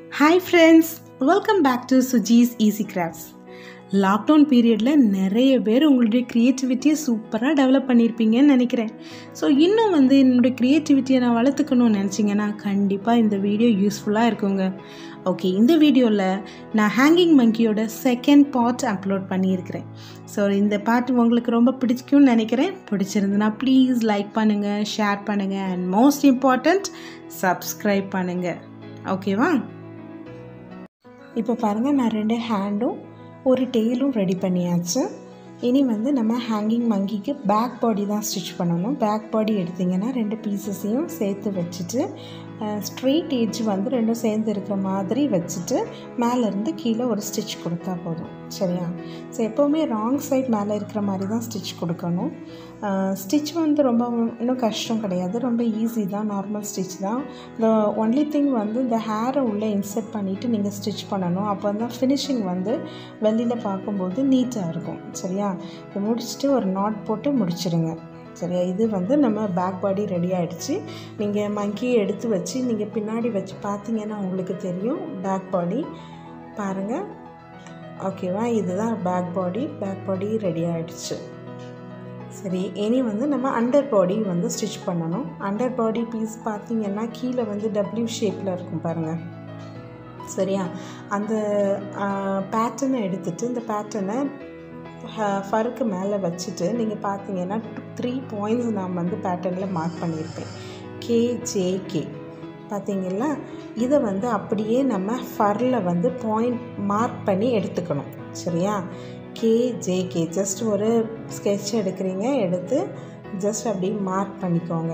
hi friends welcome back to Suji's easy crafts lockdown பீரியடில் நிறைய பேர் உங்களுடைய க்ரியேட்டிவிட்டியை சூப்பராக டெவலப் பண்ணியிருப்பீங்கன்னு நினைக்கிறேன் ஸோ இன்னும் வந்து என்னுடைய க்ரியேட்டிவிட்டியை நான் வளர்த்துக்கணும்னு நினச்சிங்கன்னா கண்டிப்பாக இந்த வீடியோ யூஸ்ஃபுல்லாக இருக்குங்க ஓகே இந்த வீடியோவில் நான் ஹேங்கிங் மங்கியோட செகண்ட் பார்ட் அப்லோட் பண்ணியிருக்கிறேன் ஸோ இந்த பாட்டு உங்களுக்கு ரொம்ப பிடிக்கும்னு நினைக்கிறேன் பிடிச்சிருந்துன்னா ப்ளீஸ் லைக் பண்ணுங்கள் ஷேர் பண்ணுங்கள் அண்ட் மோஸ்ட் இம்பார்ட்டண்ட் சப்ஸ்கிரைப் பண்ணுங்கள் ஓகேவா இப்போ பாருங்கள் நான் ரெண்டு ஹேண்டும் ஒரு டெய்லும் ரெடி பண்ணியாச்சு இனி வந்து நம்ம ஹேங்கிங் மங்கிக்கு பேக் பாடி தான் ஸ்டிச் பண்ணணும் பேக் பாடி எடுத்திங்கன்னா ரெண்டு பீசஸையும் சேர்த்து வச்சுட்டு ஸ்ட்ரெயிட் ஏஜ் வந்து ரெண்டும் சேர்ந்து இருக்கிற மாதிரி வச்சுட்டு மேலேருந்து கீழே ஒரு ஸ்டிச் கொடுத்தா போதும் சரியா ஸோ எப்போவுமே ராங் சைட் மேலே இருக்கிற மாதிரி தான் ஸ்டிச் கொடுக்கணும் ஸ்டிச் வந்து ரொம்ப இன்னும் கஷ்டம் கிடையாது ரொம்ப ஈஸி தான் நார்மல் ஸ்டிச் தான் இந்த ஒன்லி திங் வந்து இந்த ஹேரை உள்ளே இன்செர்ட் பண்ணிவிட்டு நீங்கள் ஸ்டிச் பண்ணணும் அப்போ தான் ஃபினிஷிங் வந்து வெளியில் பார்க்கும்போது நீட்டாக இருக்கும் சரியா இதை முடிச்சுட்டு ஒரு நாட் போட்டு முடிச்சிடுங்க சரியா இது வந்து நம்ம பேக் பாடி ரெடி ஆகிடுச்சு நீங்கள் மங்கியை எடுத்து வச்சு நீங்கள் பின்னாடி வச்சு பார்த்தீங்கன்னா உங்களுக்கு தெரியும் பேக் பாடி பாருங்கள் ஓகேவா இதுதான் back body back body ready ஆகிடுச்சு சரி இனி வந்து நம்ம அண்டர் பாடி வந்து ஸ்டிச் பண்ணணும் அண்டர் பாடி பீஸ் பார்த்தீங்கன்னா கீழே வந்து டபிள்யூ ஷேப்பில் இருக்கும் பாருங்கள் சரியா அந்த பேட்டர்னை எடுத்துகிட்டு இந்த பேட்டர்னை ஃபருக்கு மேலே வச்சுட்டு நீங்கள் பார்த்தீங்கன்னா த்ரீ பாயிண்ட்ஸ் நான் வந்து பேட்டர்னில் மார்க் பண்ணியிருப்பேன் கேஜேகே பார்த்தீங்களா இதை வந்து அப்படியே நம்ம ஃபரில் வந்து பாயிண்ட் மார்க் பண்ணி எடுத்துக்கணும் சரியா கேஜேகே ஜஸ்ட் ஒரு ஸ்கெட்ச் எடுக்கிறீங்க எடுத்து ஜஸ்ட் அப்படி மார்க் பண்ணிக்கோங்க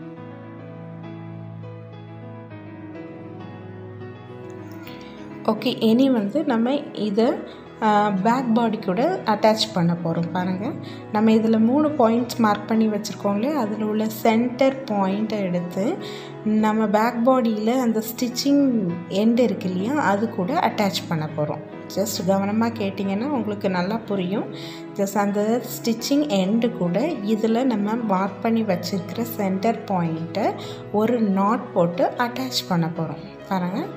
ஓகே இனி வந்து நம்ம இதை பேக் பாடி கூட அட்டாச் பண்ண போகிறோம் பாருங்கள் நம்ம இதில் மூணு பாயிண்ட்ஸ் மார்க் பண்ணி வச்சுருக்கோம் இல்லையா அதில் உள்ள சென்டர் பாயிண்ட்டை எடுத்து நம்ம பேக் பாடியில் அந்த ஸ்டிச்சிங் எண்டு இருக்கு இல்லையா அது கூட அட்டாச் பண்ண போகிறோம் ஜஸ்ட் கவனமாக கேட்டிங்கன்னா உங்களுக்கு நல்லா புரியும் ஜஸ்ட் அந்த ஸ்டிச்சிங் எண்டு கூட இதில் நம்ம மார்க் பண்ணி வச்சுருக்கிற சென்டர் பாயிண்ட்டை ஒரு நாட் போட்டு அட்டாச் பண்ண போகிறோம் பாருங்கள்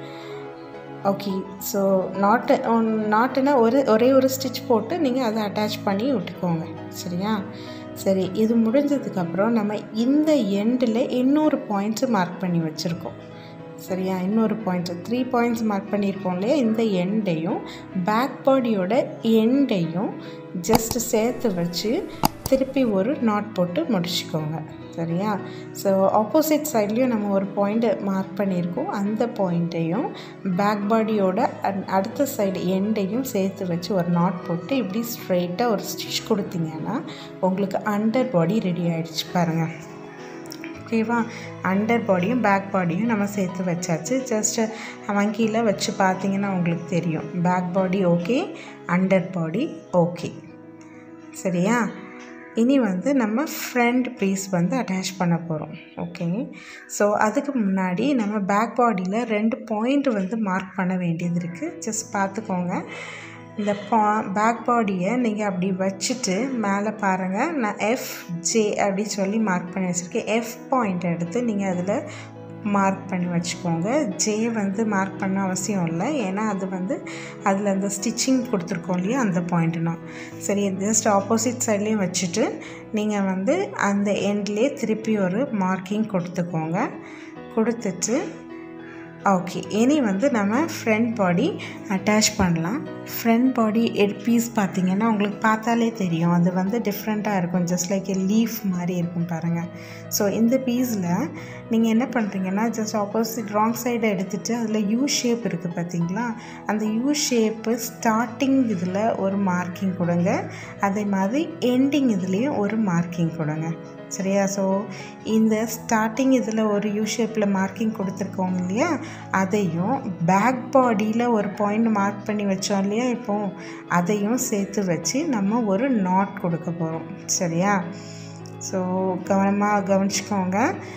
ஓகே ஸோ நாட்டு நாட்டுனா ஒரு ஒரே ஒரு ஸ்டிச் போட்டு நீங்கள் அதை அட்டாச் பண்ணி விட்டுக்கோங்க சரியா சரி இது முடிஞ்சதுக்கப்புறம் நம்ம இந்த எண்டில் இன்னொரு பாயிண்ட்ஸு மார்க் பண்ணி வச்சுருக்கோம் சரியா இன்னொரு பாயிண்ட்ஸ் த்ரீ பாயிண்ட்ஸ் மார்க் பண்ணியிருக்கோம் இல்லையா இந்த எண்டையும் பேக் பாடியோட எண்டையும் ஜஸ்ட் சேர்த்து வச்சு திருப்பி ஒரு நாட் போட்டு முடிச்சுக்கோங்க சரியா ஸோ ஆப்போசிட் சைட்லேயும் நம்ம ஒரு பாயிண்ட் மார்க் பண்ணியிருக்கோம் அந்த பாயிண்ட்டையும் பேக் பாடியோட அடுத்த சைடு எண்டையும் சேர்த்து வச்சு ஒரு நாட் போட்டு இப்படி ஸ்ட்ரெயிட்டாக ஒரு ஸ்டிச் கொடுத்தீங்கன்னா உங்களுக்கு அண்டர் பாடி ரெடி ஆகிடுச்சு பாருங்கள் ஓகேவா அண்டர் பாடியும் பேக் பாடியும் நம்ம சேர்த்து வச்சாச்சு ஜஸ்ட்டு வங்கியில் வச்சு பார்த்தீங்கன்னா உங்களுக்கு தெரியும் back body okay under body okay சரியா இனி வந்து நம்ம ஃப்ரண்ட் பீஸ் வந்து அட்டாச் பண்ண போகிறோம் ஓகே ஸோ அதுக்கு முன்னாடி நம்ம பேக் பாடியில் ரெண்டு பாயிண்ட் வந்து மார்க் பண்ண வேண்டியது இருக்குது ஜஸ்ட் பார்த்துக்கோங்க இந்த பா பேக் பாடியை நீங்கள் அப்படி வச்சுட்டு மேலே பாருங்கள் நான் எஃப் ஜே அப்படி சொல்லி மார்க் பண்ணி வச்சுருக்கேன் எஃப் பாயிண்ட் எடுத்து நீங்கள் அதில் மார்க் பண்ணி வச்சுக்கோங்க ஜே வந்து மார்க் பண்ண அவசியம் இல்லை ஏன்னா அது வந்து அதில் அந்த ஸ்டிச்சிங் கொடுத்துருக்கோம் இல்லையா அந்த பாயிண்ட்னா சரி ஜஸ்ட் ஆப்போசிட் சைட்லேயும் வச்சுட்டு நீங்கள் வந்து அந்த எண்ட்லேயே திருப்பி ஒரு மார்க்கிங் கொடுத்துக்கோங்க கொடுத்துட்டு ஓகே இனி வந்து நம்ம ஃப்ரண்ட் பாடி அட்டாச் பண்ணலாம் ஃப்ரண்ட் பாடி எட் பீஸ் பார்த்திங்கன்னா உங்களுக்கு பார்த்தாலே தெரியும் அது வந்து டிஃப்ரெண்ட்டாக இருக்கும் ஜஸ்ட் லைக் எ லீஃப் மாதிரி இருக்கும் பாருங்கள் ஸோ இந்த பீஸில் நீங்கள் என்ன பண்ணுறீங்கன்னா ஜஸ்ட் ஆப்போசிட் ராங் சைடை எடுத்துகிட்டு அதில் யூ ஷேப் இருக்குது பார்த்தீங்களா அந்த யூ ஷேப்பு ஸ்டார்டிங் இதில் ஒரு மார்க்கிங் கொடுங்க அதே மாதிரி எண்டிங் இதுலேயும் ஒரு மார்க்கிங் கொடுங்க சரியா ஸோ இந்த ஸ்டார்டிங் இதில் ஒரு யூ ஷேப்பில் மார்க்கிங் கொடுத்துருக்கோங்க இல்லையா அதையும் பேக் பாடியில் ஒரு பாயிண்ட் மார்க் பண்ணி வச்சோம் இல்லையா இப்போது அதையும் சேர்த்து வச்சு நம்ம ஒரு நாட் கொடுக்க போகிறோம் சரியா ஸோ கவனமாக கவனிச்சுக்கோங்க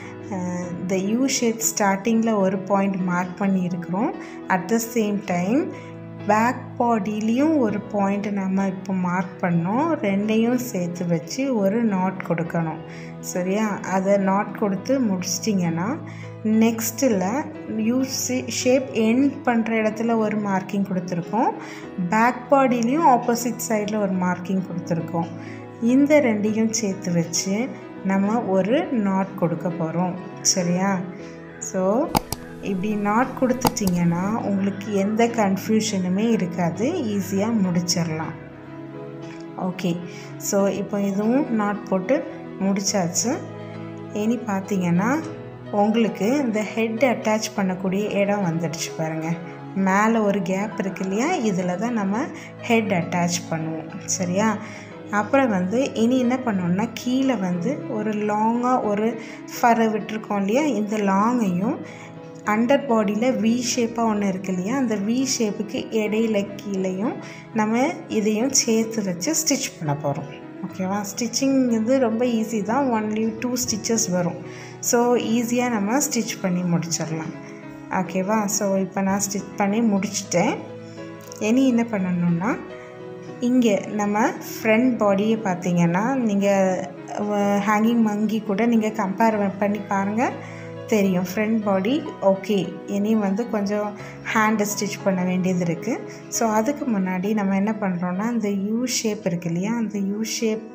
இந்த யூ ஷேப் ஸ்டார்டிங்கில் ஒரு பாயிண்ட் மார்க் பண்ணியிருக்கிறோம் at the same time back பாடியிலையும் ஒரு பாயிண்ட் நம்ம இப்போ மார்க் பண்ணோம் ரெண்டையும் சேர்த்து வச்சு ஒரு நாட் கொடுக்கணும் சரியா அதை நாட் கொடுத்து முடிச்சிட்டிங்கன்னா நெக்ஸ்ட்டில் யூ ஷேப் எண்ட் பண்ணுற இடத்துல ஒரு மார்க்கிங் கொடுத்துருக்கோம் பேக் பாடியிலையும் ஆப்போசிட் சைடில் ஒரு மார்க்கிங் கொடுத்துருக்கோம் இந்த ரெண்டையும் சேர்த்து வச்சு நம்ம ஒரு நாட் கொடுக்க போகிறோம் சரியா ஸோ இப்படி நாட் கொடுத்துட்டிங்கன்னா உங்களுக்கு எந்த கன்ஃபியூஷனுமே இருக்காது ஈஸியாக முடிச்சிடலாம் ஓகே ஸோ இப்போ இதுவும் நாட் போட்டு முடிச்சாச்சு இனி பார்த்தீங்கன்னா உங்களுக்கு இந்த ஹெட் அட்டாச் பண்ணக்கூடிய இடம் வந்துடுச்சு பாருங்கள் மேலே ஒரு கேப் இருக்கு இல்லையா இதில் தான் நம்ம ஹெட் அட்டாச் பண்ணுவோம் சரியா அப்புறம் வந்து இனி என்ன பண்ணோம்னா கீழே வந்து ஒரு லாங்காக ஒரு ஃபரை விட்டுருக்கோம் இல்லையா இந்த லாங்கையும் அண்டர் பாடியில் வி ஷேப்பாக ஒன்று இருக்கு இல்லையா அந்த வி ஷேப்புக்கு இடையில கீழேயும் நம்ம இதையும் சேர்த்து வச்சு ஸ்டிச் பண்ண போகிறோம் ஓகேவா ஸ்டிச்சிங் இது ரொம்ப ஈஸி தான் ஒன்லி டூ ஸ்டிச்சஸ் வரும் ஸோ ஈஸியாக நம்ம ஸ்டிச் பண்ணி முடிச்சிடலாம் ஓகேவா ஸோ இப்போ நான் ஸ்டிச் பண்ணி முடிச்சிட்டேன் இனி என்ன பண்ணணுன்னா இங்கே நம்ம ஃப்ரண்ட் பாடியை பார்த்தீங்கன்னா நீங்கள் ஹேங்கிங் மங்கி கூட நீங்கள் கம்பேர் பண்ணி பாருங்கள் தெரியும் ஃப்ரண்ட் பாடி ஓகே இனி வந்து கொஞ்சம் ஹேண்டு ஸ்டிச் பண்ண வேண்டியது இருக்குது ஸோ அதுக்கு முன்னாடி நம்ம என்ன பண்ணுறோன்னா இந்த யூ ஷேப் இருக்கு இல்லையா அந்த யூ ஷேப்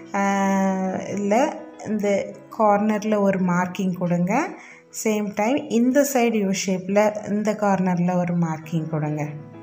இல்லை இந்த கார்னரில் ஒரு மார்க்கிங் கொடுங்க சேம் டைம் இந்த சைடு யூ ஷேப்பில் இந்த கார்னரில் ஒரு மார்க்கிங் கொடுங்க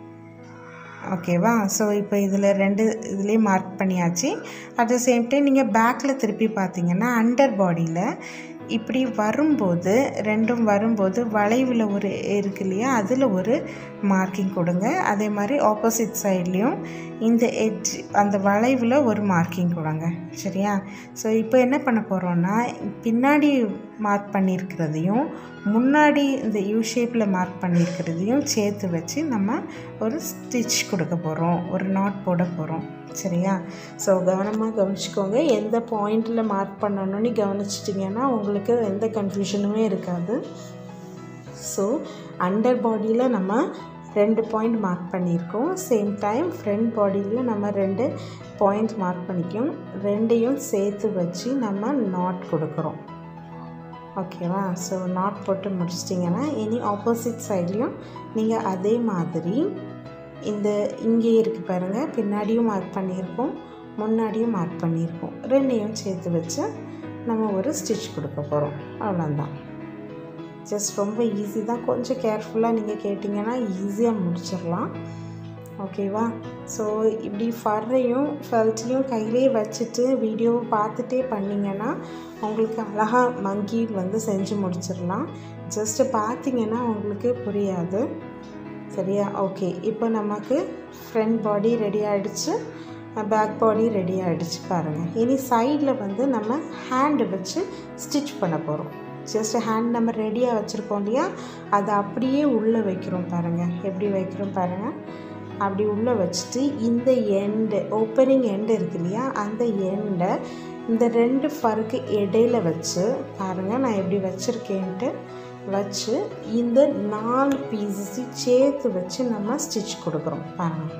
ஓகேவா ஸோ இப்போ இதில் ரெண்டு இதுலேயும் மார்க் பண்ணியாச்சு அட் த சேம் டைம் நீங்கள் பேக்கில் திருப்பி பார்த்தீங்கன்னா அண்டர் பாடியில் இப்படி வரும்போது ரெண்டும் வரும்போது வளைவில் ஒரு இருக்கு இல்லையா அதில் ஒரு மார்க்கிங் கொடுங்க அதே மாதிரி ஆப்போசிட் சைட்லேயும் இந்த எட்ஜ் அந்த வளைவில் ஒரு மார்க்கிங் கொடுங்க சரியா ஸோ இப்போ என்ன பண்ண போகிறோன்னா பின்னாடி மார்க் பண்ணியிருக்கிறதையும் முன்னாடி இந்த யூ ஷேப்பில் மார்க் பண்ணியிருக்கிறதையும் சேர்த்து வச்சு நம்ம ஒரு ஸ்டிச் கொடுக்க போகிறோம் ஒரு நாட் போட போகிறோம் சரியா ஸோ கவனமாக கவனிச்சுக்கோங்க எந்த பாயிண்டில் மார்க் பண்ணணும்னு கவனிச்சிட்டிங்கன்னா உங்களுக்கு எந்த கன்ஃபியூஷனுமே இருக்காது ஸோ அண்டர் பாடியில் நம்ம ரெண்டு பாயிண்ட் மார்க் பண்ணியிருக்கோம் சேம் டைம் ஃப்ரண்ட் பாடியிலையும் நம்ம ரெண்டு பாயிண்ட் மார்க் பண்ணிக்கோம் ரெண்டையும் சேர்த்து வச்சு நம்ம நாட் கொடுக்குறோம் ஓகேவா ஸோ நாட் போட்டு முடிச்சிட்டிங்கன்னா இனி ஆப்போசிட் சைட்லேயும் நீங்கள் அதே மாதிரி இந்த இங்கே இருக்குது பாருங்கள் பின்னாடியும் மார்க் பண்ணியிருக்கோம் முன்னாடியும் மார்க் பண்ணியிருக்கோம் ரெண்டையும் சேர்த்து வச்சு நம்ம ஒரு ஸ்டிச் கொடுக்க போகிறோம் அவ்வளோதான் ஜஸ்ட் ரொம்ப ஈஸி தான் கொஞ்சம் கேர்ஃபுல்லாக நீங்கள் கேட்டிங்கன்னா ஈஸியாக முடிச்சிடலாம் ஓகேவா ஸோ இப்படி ஃபர்ரையும் ஃபெல்ட்டையும் கையிலே வச்சுட்டு வீடியோவை பார்த்துட்டே பண்ணிங்கன்னா உங்களுக்கு அழகாக மங்கி வந்து செஞ்சு முடிச்சிடலாம் ஜஸ்ட்டு பார்த்தீங்கன்னா உங்களுக்கு புரியாது சரியா ஓகே இப்போ நமக்கு ஃப்ரண்ட் பாடி ரெடி ஆகிடுச்சு பேக் பாடி ரெடி ஆகிடுச்சு பாருங்கள் இனி சைடில் வந்து நம்ம ஹேண்டு வச்சு ஸ்டிச் பண்ண போகிறோம் ஜஸ்ட் ஹேண்ட் நம்ம ரெடியாக வச்சுருக்கோம் இல்லையா அதை அப்படியே உள்ளே வைக்கிறோம் பாருங்கள் எப்படி வைக்கிறோம் பாருங்கள் அப்படி உள்ளே வச்சுட்டு இந்த எண்டு ஓப்பனிங் எண்டு இருக்கு இல்லையா அந்த எண்டை இந்த ரெண்டு ஃபருக்கு இடையில வச்சு பாருங்கள் நான் எப்படி வச்சுருக்கேன்ட்டு வச்சு இந்த நாலு பீஸஸையும் சேர்த்து வச்சு நம்ம ஸ்டிச் கொடுக்குறோம் பாருங்கள்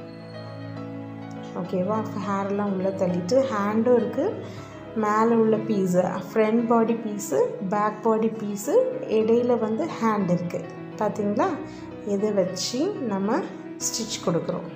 ஓகேவா ஹேர்லாம் உள்ளே தள்ளிட்டு ஹேண்டும் இருக்குது மேலே உள்ள piece front body piece back body piece இடையில வந்து ஹேண்ட் இருக்குது பார்த்தீங்களா இதை வச்சு நம்ம ஸ்டிச் கொடுக்குறோம்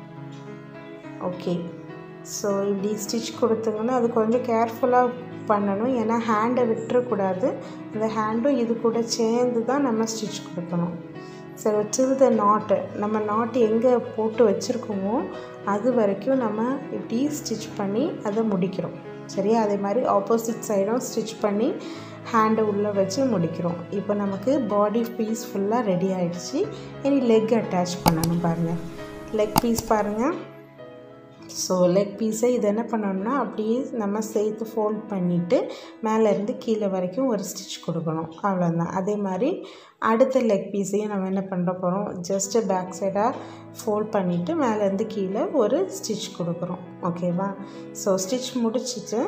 ஓகே ஸோ இப்படி ஸ்டிச் கொடுத்தோங்கன்னா அது கொஞ்சம் கேர்ஃபுல்லாக பண்ணணும் ஏன்னா ஹேண்டை விட்டுறக்கூடாது அந்த ஹேண்டும் இது கூட சேர்ந்து தான் நம்ம ஸ்டிச் கொடுக்கணும் சரி டில் த நாட்டு நம்ம நாட்டு எங்கே போட்டு வச்சுருக்கோமோ அது வரைக்கும் நம்ம இப்படி ஸ்டிச் பண்ணி அதை முடிக்கிறோம் சரியா அதே மாதிரி ஆப்போசிட் சைடும் ஸ்டிச் பண்ணி ஹேண்டை உள்ளே வச்சு முடிக்கிறோம் இப்போ நமக்கு பாடி பீஸ் ஃபுல்லாக ரெடி ஆகிடுச்சு இனி லெக் அட்டாச் பண்ணணும் பாருங்கள் லெக் பீஸ் பாருங்கள் ஸோ லெக் பீஸை இது என்ன பண்ணணும்னா அப்படியே நம்ம சேர்த்து ஃபோல்ட் பண்ணிவிட்டு மேலேருந்து கீழே வரைக்கும் ஒரு ஸ்டிச் கொடுக்கணும் அவ்வளோதான் அதே மாதிரி அடுத்த லெக் பீஸையும் நம்ம என்ன பண்ண போகிறோம் ஜஸ்ட்டு பேக் சைடாக ஃபோல்ட் பண்ணிவிட்டு மேலேருந்து கீழே ஒரு ஸ்டிச் கொடுக்குறோம் ஓகேவா ஸோ ஸ்டிச் முடிச்சுட்டு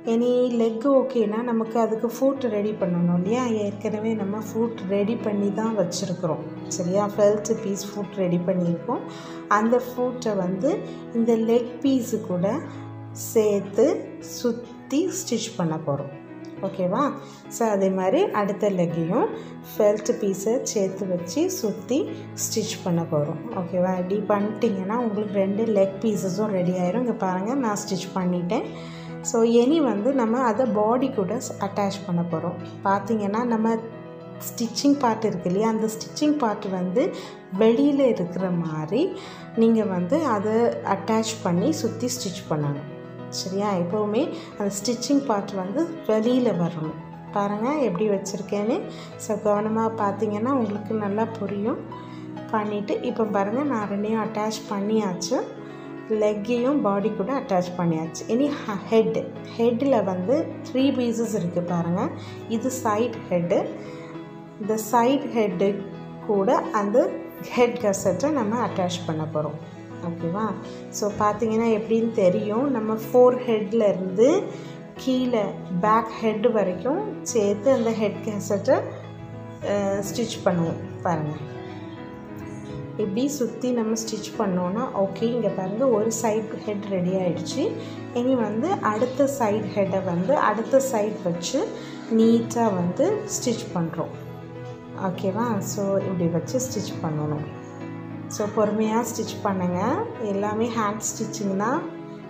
எனி லெக்கு ஓகேனா நமக்கு அதுக்கு ஃபுட் ரெடி பண்ணணும் இல்லையா ஏற்கனவே நம்ம ஃபுட் ரெடி பண்ணி தான் வச்சுருக்குறோம் சரியா ஃபெல்ட் பீஸ் ஃபுட் ரெடி பண்ணியிருக்கோம் அந்த ஃபுட்டை வந்து இந்த லெக் பீஸு கூட சேர்த்து சுற்றி ஸ்டிச் பண்ண போகிறோம் ஓகேவா ஸோ அதே மாதிரி அடுத்த லெக்கையும் ஃபெல்ட் பீஸை சேர்த்து வச்சு சுற்றி ஸ்டிச் பண்ண போகிறோம் ஓகேவா இப்படி பண்ணிட்டீங்கன்னா உங்களுக்கு ரெண்டு லெக் பீஸஸும் ரெடி ஆயிரும் இங்கே பாருங்கள் நான் ஸ்டிச் பண்ணிட்டேன் ஸோ இனி வந்து நம்ம அதை பாடி கூட அட்டாச் பண்ண போகிறோம் பார்த்தீங்கன்னா நம்ம ஸ்டிச்சிங் பார்ட் இருக்கு இல்லையா அந்த ஸ்டிச்சிங் பார்ட் வந்து வெளியில் இருக்கிற மாதிரி நீங்கள் வந்து அதை அட்டாச் பண்ணி சுற்றி ஸ்டிச் பண்ணணும் சரியா எப்போவுமே அந்த ஸ்டிச்சிங் பார்ட் வந்து வெளியில் வரணும் பாருங்கள் எப்படி வச்சுருக்கேன்னு ஸோ கவனமாக பார்த்தீங்கன்னா உங்களுக்கு நல்லா புரியும் பண்ணிவிட்டு இப்போ பாருங்கள் நான் ரெண்டையும் அட்டாச் பண்ணியாச்சு லெக்கையும் பாடி கூட அட்டாச் பண்ணியாச்சு இனி ஹெட்டு ஹெட்டில் வந்து த்ரீ பீசஸ் இருக்குது பாருங்கள் இது சைட் ஹெட்டு இந்த சைட் ஹெட்டு கூட அந்த ஹெட் கசட்டை நம்ம அட்டாச் பண்ண போகிறோம் ஓகேவா ஸோ பார்த்தீங்கன்னா எப்படின்னு தெரியும் நம்ம ஃபோர் ஹெட்லேருந்து கீழே பேக் ஹெட் வரைக்கும் சேர்த்து அந்த ஹெட் கேசட்டை ஸ்டிச் பண்ணுவோம் பாருங்கள் இப்படி சுற்றி நம்ம ஸ்டிச் பண்ணோன்னா ஓகே இங்கே பாருங்கள் ஒரு சைட் ஹெட் ரெடி ஆகிடுச்சு இனி வந்து அடுத்த சைட் ஹெட்டை வந்து அடுத்த சைட் வச்சு நீட்டாக வந்து ஸ்டிச் பண்ணுறோம் ஓகேவா ஸோ இப்படி வச்சு ஸ்டிச் பண்ணணும் ஸோ பொறுமையாக ஸ்டிச் பண்ணுங்கள் எல்லாமே ஹேண்ட் ஸ்டிச்சிங் தான்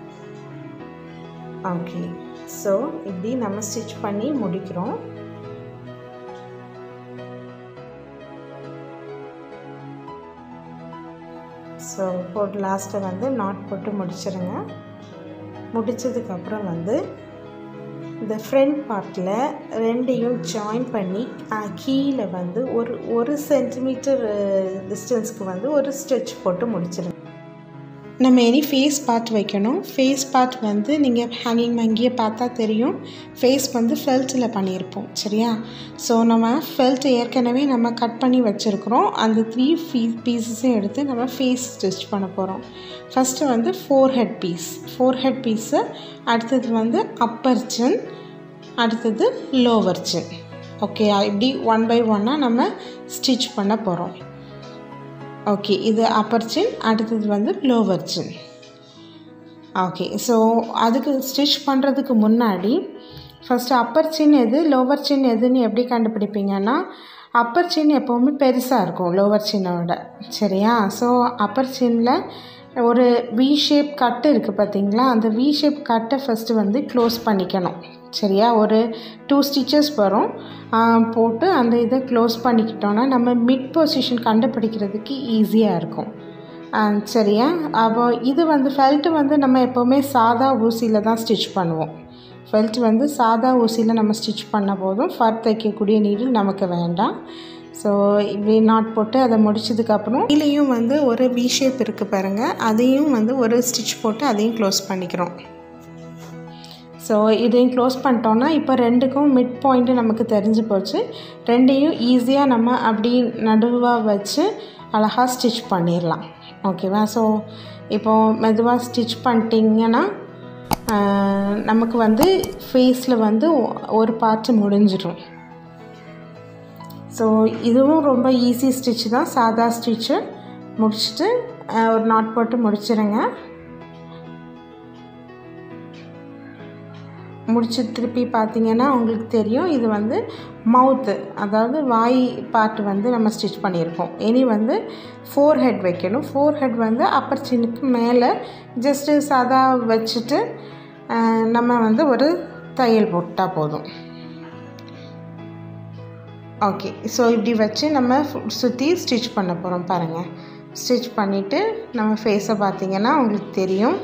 ஓகே ஸோ இப்படி நம்ம ஸ்டிச் பண்ணி முடிக்கிறோம் ஸோ போட்டு லாஸ்ட்டை வந்து நாட் போட்டு முடிச்சிருங்க முடித்ததுக்கப்புறம் வந்து இந்த ஃப்ரண்ட் பார்ட்டில் ரெண்டையும் ஜாயின் பண்ணி கீழே வந்து ஒரு ஒரு சென்டிமீட்டர் டிஸ்டன்ஸ்க்கு வந்து ஒரு ஸ்ட்ரெச் போட்டு முடிச்சிருங்க நம்ம இனி ஃபேஸ் பார்ட் வைக்கணும் ஃபேஸ் பார்ட் வந்து நீங்கள் ஹேங்கிங் அங்கேயே பார்த்தா தெரியும் ஃபேஸ் வந்து ஃபெல்ட்டில் பண்ணியிருப்போம் சரியா ஸோ நம்ம ஃபெல்ட் ஏற்கனவே நம்ம கட் பண்ணி வச்சுருக்குறோம் அந்த த்ரீ ஃபீ பீசஸையும் எடுத்து நம்ம ஃபேஸ் ஸ்டிச் பண்ண போகிறோம் ஃபஸ்ட்டு வந்து forehead piece forehead piece அடுத்தது வந்து அப்பர் சின் அடுத்தது லோவர் சின் ஓகே இப்படி ஒன் பை ஒன்னாக நம்ம ஸ்டிச் பண்ண போகிறோம் ஓகே இது அப்பர் சின் அடுத்தது வந்து லோவர் சின் ஓகே ஸோ அதுக்கு ஸ்டிச் பண்ணுறதுக்கு முன்னாடி ஃபஸ்ட்டு அப்பர் சின் எது லோவர் சின் எதுன்னு எப்படி கண்டுபிடிப்பீங்கன்னா அப்பர் சின் எப்போவுமே பெருசாக இருக்கும் லோவர் சின்னோட சரியா ஸோ அப்பர் சின்னில் ஒரு வி ஷேப் கட்டு இருக்குது பார்த்தீங்களா அந்த வி ஷேப் கட்டை ஃபஸ்ட்டு வந்து க்ளோஸ் பண்ணிக்கணும் சரியா ஒரு டூ ஸ்டிச்சஸ் வரும் போட்டு அந்த இதை க்ளோஸ் பண்ணிக்கிட்டோன்னா நம்ம மிட் பொசிஷன் கண்டுபிடிக்கிறதுக்கு ஈஸியாக இருக்கும் சரியா அப்போ இது வந்து ஃபெல்ட்டு வந்து நம்ம எப்போவுமே சாதா ஊசியில் தான் ஸ்டிச் பண்ணுவோம் ஃபெல்ட் வந்து சாதா ஊசியில் நம்ம ஸ்டிச் பண்ண போதும் ஃபர் தைக்கக்கூடிய நீடில் நமக்கு வேண்டாம் ஸோ இப்படி நாட் போட்டு அதை முடிச்சதுக்கப்புறம் இதுலேயும் வந்து ஒரு வி ஷேப் இருக்குது பாருங்கள் அதையும் வந்து ஒரு ஸ்டிச் போட்டு அதையும் க்ளோஸ் பண்ணிக்கிறோம் ஸோ இதையும் க்ளோஸ் பண்ணிட்டோன்னா இப்போ ரெண்டுக்கும் மிட் பாயிண்ட்டு நமக்கு தெரிஞ்சு போச்சு ரெண்டையும் ஈஸியாக நம்ம அப்படி நடுவாக வச்சு அழகாக ஸ்டிச் பண்ணிடலாம் ஓகேவா ஸோ இப்போது மெதுவாக ஸ்டிச் பண்ணிட்டீங்கன்னா நமக்கு வந்து ஃபேஸில் வந்து ஒரு பார்ட்டு முடிஞ்சிடும் ஸோ இதுவும் ரொம்ப ஈஸி ஸ்டிச் தான் சாதா ஸ்டிச்சு முடிச்சுட்டு ஒரு நாட் போட்டு முடிச்சிடுங்க முடிச்சு திருப்பி பார்த்தீங்கன்னா உங்களுக்கு தெரியும் இது வந்து மவுத்து அதாவது வாய் பார்ட் வந்து நம்ம ஸ்டிச் பண்ணியிருக்கோம் இனி வந்து ஃபோர் ஹெட் வைக்கணும் ஃபோர் ஹெட் வந்து அப்பர் சின்னுக்கு மேலே ஜஸ்ட்டு சாதா வச்சுட்டு நம்ம வந்து ஒரு தையல் போட்டால் போதும் ஓகே ஸோ இப்படி வச்சு நம்ம சுற்றி ஸ்டிச் பண்ண போகிறோம் பாருங்கள் ஸ்டிச் பண்ணிவிட்டு நம்ம ஃபேஸை பார்த்தீங்கன்னா உங்களுக்கு தெரியும்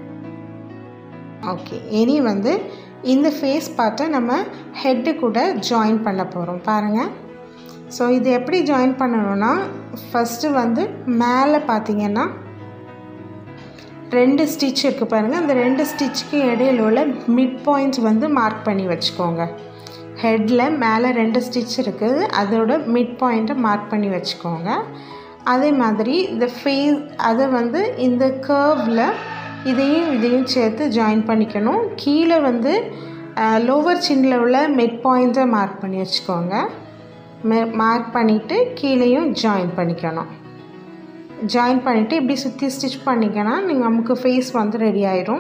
ஓகே இனி வந்து இந்த ஃபேஸ் பார்ட்டை நம்ம ஹெட்டு கூட ஜாயின் பண்ண போகிறோம் பாருங்கள் ஸோ இது எப்படி ஜாயின் பண்ணணும்னா ஃபஸ்ட்டு வந்து மேலே பார்த்தீங்கன்னா ரெண்டு ஸ்டிச் இருக்குது பாருங்கள் அந்த ரெண்டு ஸ்டிச்சுக்கு இடையில உள்ள மிட் பாயிண்ட்ஸ் வந்து மார்க் பண்ணி வச்சுக்கோங்க ஹெட்டில் மேலே ரெண்டு ஸ்டிச் இருக்குது அதோட மிட் பாயிண்ட்டை மார்க் பண்ணி வச்சுக்கோங்க அதே மாதிரி இந்த ஃபேஸ் அதை வந்து இந்த கர்வில் இதையும் இதையும் சேர்த்து ஜாயின் பண்ணிக்கணும் கீழே வந்து லோவர் சின்னில் உள்ள மிட் பாயிண்ட்டை மார்க் பண்ணி வச்சுக்கோங்க மார்க் பண்ணிவிட்டு கீழேயும் ஜாயின் பண்ணிக்கணும் ஜாயின் பண்ணிவிட்டு இப்படி சுற்றி ஸ்டிச் பண்ணிங்கன்னா நீங்கள் நமக்கு ஃபேஸ் வந்து ரெடி ஆயிரும்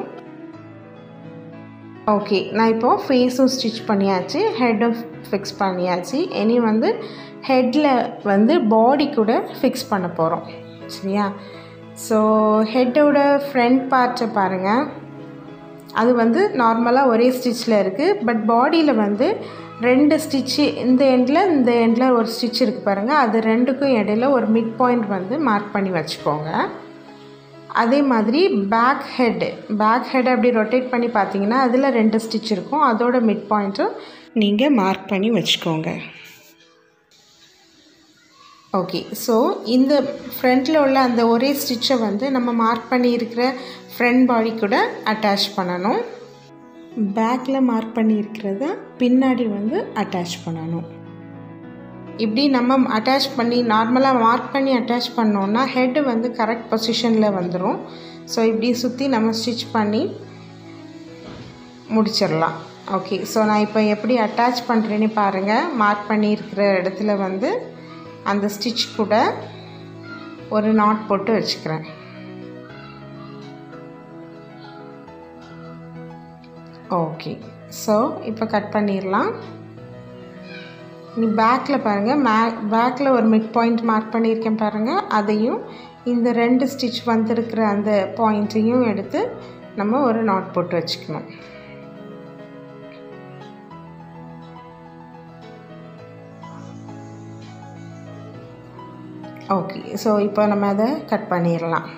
ஓகே நான் இப்போது ஃபேஸும் ஸ்டிச் பண்ணியாச்சு ஹெட்டும் ஃபிக்ஸ் பண்ணியாச்சு இனி வந்து ஹெட்டில் வந்து பாடி கூட ஃபிக்ஸ் பண்ண போகிறோம் சரியா ஸோ ஹெட்டோட ஃப்ரண்ட் பார்ட்டை பாருங்கள் அது வந்து நார்மலாக ஒரே ஸ்டிச்சில் இருக்குது பட் பாடியில் வந்து ரெண்டு ஸ்டிச்சு இந்த எண்டில் இந்த எண்டில் ஒரு ஸ்டிச் இருக்குது பாருங்கள் அது ரெண்டுக்கும் இடையில ஒரு மிட் பாயிண்ட் வந்து மார்க் பண்ணி வச்சுக்கோங்க அதே மாதிரி பேக் ஹெட்டு பேக் ஹெட் அப்படி ரொட்டேட் பண்ணி பார்த்தீங்கன்னா அதில் ரெண்டு ஸ்டிச் இருக்கும் அதோட மிட் பாயிண்ட்டும் நீங்கள் மார்க் பண்ணி வச்சுக்கோங்க ஓகே ஸோ இந்த ஃப்ரண்ட்டில் உள்ள அந்த ஒரே ஸ்டிச்சை வந்து நம்ம மார்க் பண்ணியிருக்கிற ஃப்ரண்ட் பாடி கூட அட்டாச் பண்ணணும் பேக்கில் மார்க் பண்ணியிருக்கிறத பின்னாடி வந்து அட்டாச் பண்ணணும் இப்படி நம்ம அட்டாச் பண்ணி நார்மலாக மார்க் பண்ணி அட்டாச் பண்ணோன்னா ஹெட்டு வந்து கரெக்ட் பொசிஷனில் வந்துடும் ஸோ இப்படி சுற்றி நம்ம ஸ்டிச் பண்ணி முடிச்சிடலாம் ஓகே ஸோ நான் இப்போ எப்படி அட்டாச் பண்ணுறேன்னு பாருங்கள் மார்க் பண்ணியிருக்கிற இடத்துல வந்து அந்த ஸ்டிச் கூட ஒரு நாட் போட்டு வச்சுக்கிறேன் ஓகே ஸோ இப்போ கட் பண்ணிடலாம் நீ பேக்கில் பாருங்கள் மே பேக்கில் ஒரு மிட் பாயிண்ட் மார்க் பண்ணியிருக்கேன் பாருங்கள் அதையும் இந்த ரெண்டு ஸ்டிச் வந்திருக்கிற அந்த பாயிண்ட்டையும் எடுத்து நம்ம ஒரு நாட் போட்டு வச்சுக்கணும் ஓகே ஸோ இப்போ நம்ம அதை கட் பண்ணிடலாம்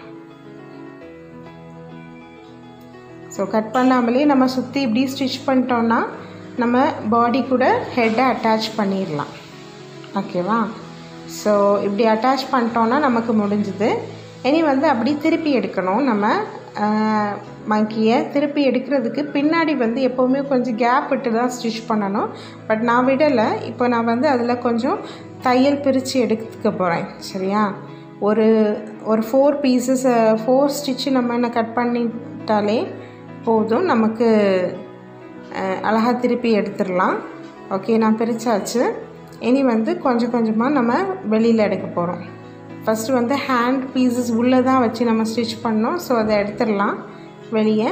ஸோ கட் பண்ணாமலே நம்ம சுற்றி இப்படி ஸ்டிச் பண்ணிட்டோன்னா நம்ம பாடி கூட ஹெட்டை அட்டாச் பண்ணிடலாம் ஓகேவா ஸோ இப்படி அட்டாச் பண்ணிட்டோன்னா நமக்கு முடிஞ்சுது இனி வந்து அப்படி திருப்பி எடுக்கணும் நம்ம மங்கியை திருப்பி எடுக்கிறதுக்கு பின்னாடி வந்து எப்போவுமே கொஞ்சம் கேப் விட்டு தான் ஸ்டிச் பண்ணணும் பட் நான் விடலை இப்போ நான் வந்து அதில் கொஞ்சம் தையல் பிரித்து எடுத்துக்க போகிறேன் சரியா ஒரு ஒரு ஃபோர் பீசஸ் ஃபோர் ஸ்டிச்சு நம்ம என்ன கட் பண்ணிட்டாலே போதும் நமக்கு அழகாக திருப்பி எடுத்துடலாம் ஓகே நான் பிரித்தாச்சு இனி வந்து கொஞ்சம் கொஞ்சமாக நம்ம வெளியில் எடுக்க போகிறோம் ஃபஸ்ட்டு வந்து ஹேண்ட் பீசஸ் உள்ளே தான் வச்சு நம்ம ஸ்டிச் பண்ணோம் ஸோ அதை எடுத்துடலாம் வெளியே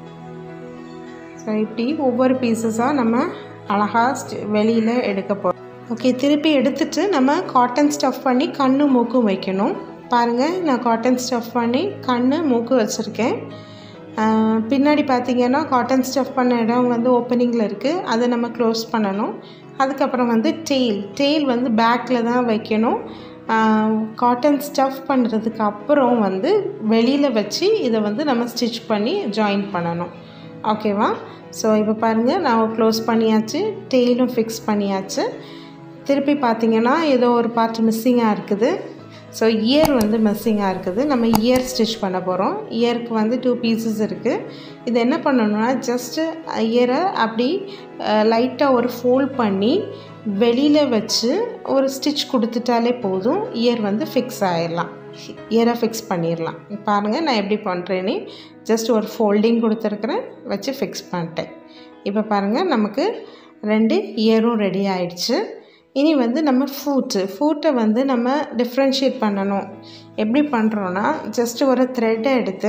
ஸோ இப்படி ஒவ்வொரு பீசஸாக நம்ம அழகாக ஸ்டி வெளியில் எடுக்க போகிறோம் ஓகே திருப்பி எடுத்துட்டு நம்ம காட்டன் ஸ்டஃப் பண்ணி கண்ணு மூக்கும் வைக்கணும் பாருங்கள் நான் காட்டன் ஸ்டஃப் பண்ணி கண்ணு மூக்கு வச்சுருக்கேன் பின்னாடி பார்த்திங்கன்னா காட்டன் ஸ்டஃப் பண்ண இடம் வந்து ஓப்பனிங்கில் இருக்குது அதை நம்ம க்ளோஸ் பண்ணணும் அதுக்கப்புறம் வந்து டெய்ல் டெய்ல் வந்து பேக்கில் தான் வைக்கணும் காட்டன் ஸ்டஃப் பண்ணுறதுக்கு அப்புறம் வந்து வெளியில் வச்சு இதை வந்து நம்ம ஸ்டிச் பண்ணி ஜாயின் பண்ணணும் ஓகேவா ஸோ இப்போ பாருங்கள் நான் க்ளோஸ் பண்ணியாச்சு டெய்லும் ஃபிக்ஸ் பண்ணியாச்சு திருப்பி பார்த்திங்கன்னா ஏதோ ஒரு பார்ட் மிஸ்ஸிங்காக இருக்குது ஸோ இயர் வந்து மிஸ்ஸிங்காக இருக்குது நம்ம இயர் ஸ்டிச் பண்ண போகிறோம் இயருக்கு வந்து டூ பீசஸ் இருக்குது இது என்ன பண்ணணும்னா ஜஸ்ட்டு இயரை அப்படி லைட்டாக ஒரு ஃபோல்ட் பண்ணி வெளியில் வச்சு ஒரு ஸ்டிச் கொடுத்துட்டாலே போதும் இயர் வந்து ஃபிக்ஸ் ஆகிடலாம் இயரை ஃபிக்ஸ் பண்ணிடலாம் பாருங்கள் நான் எப்படி பண்ணுறேன்னு ஜஸ்ட் ஒரு ஃபோல்டிங் கொடுத்துருக்குறேன் வச்சு ஃபிக்ஸ் பண்ணிட்டேன் இப்போ பாருங்கள் நமக்கு ரெண்டு இயரும் ரெடி ஆயிடுச்சு இனி வந்து நம்ம ஃபூட்டு ஃபூட்டை வந்து நம்ம டிஃப்ரென்ஷியேட் பண்ணணும் எப்படி பண்ணுறோன்னா ஜஸ்ட்டு ஒரு த்ரெட்டை எடுத்து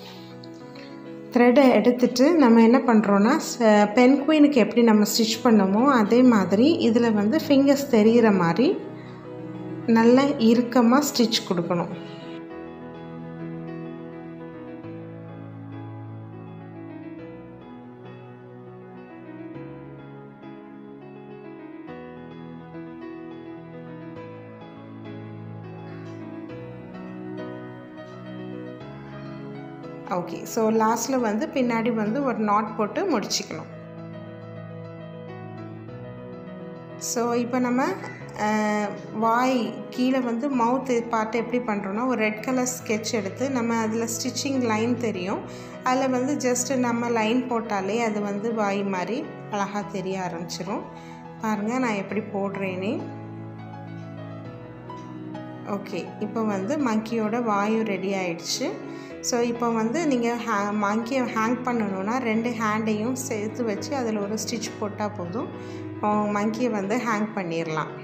த்ரெட்டை எடுத்துட்டு நம்ம என்ன பண்ணுறோன்னா பென் குயினுக்கு எப்படி நம்ம ஸ்டிச் பண்ணமோ அதே மாதிரி இதில் வந்து ஃபிங்கர்ஸ் தெரிகிற மாதிரி நல்லா இறுக்கமாக ஸ்டிச் கொடுக்கணும் ஓகே ஸோ லாஸ்ட்டில் வந்து பின்னாடி வந்து ஒரு நாட் போட்டு முடிச்சுக்கணும் ஸோ இப்போ நம்ம வாய் கீழே வந்து மவுத் பார்ட்டு எப்படி பண்ணுறோன்னா ஒரு ரெட் கலர் ஸ்கெட்ச் எடுத்து நம்ம அதில் ஸ்டிச்சிங் லைன் தெரியும் அதில் வந்து ஜஸ்ட்டு நம்ம லைன் போட்டாலே அது வந்து வாய் மாதிரி அழகாக தெரிய ஆரம்பிச்சிடும் பாருங்கள் நான் எப்படி போடுறேனே ஓகே இப்போ வந்து மங்கியோட வாயும் ரெடி ஆயிடுச்சு ஸோ இப்போ வந்து நீங்கள் ஹே மங்கியை ஹேங் பண்ணணுன்னா ரெண்டு ஹேண்டையும் சேர்த்து வச்சு அதில் ஒரு ஸ்டிச் போட்டால் போதும் மங்கியை வந்து ஹேங் பண்ணிடலாம்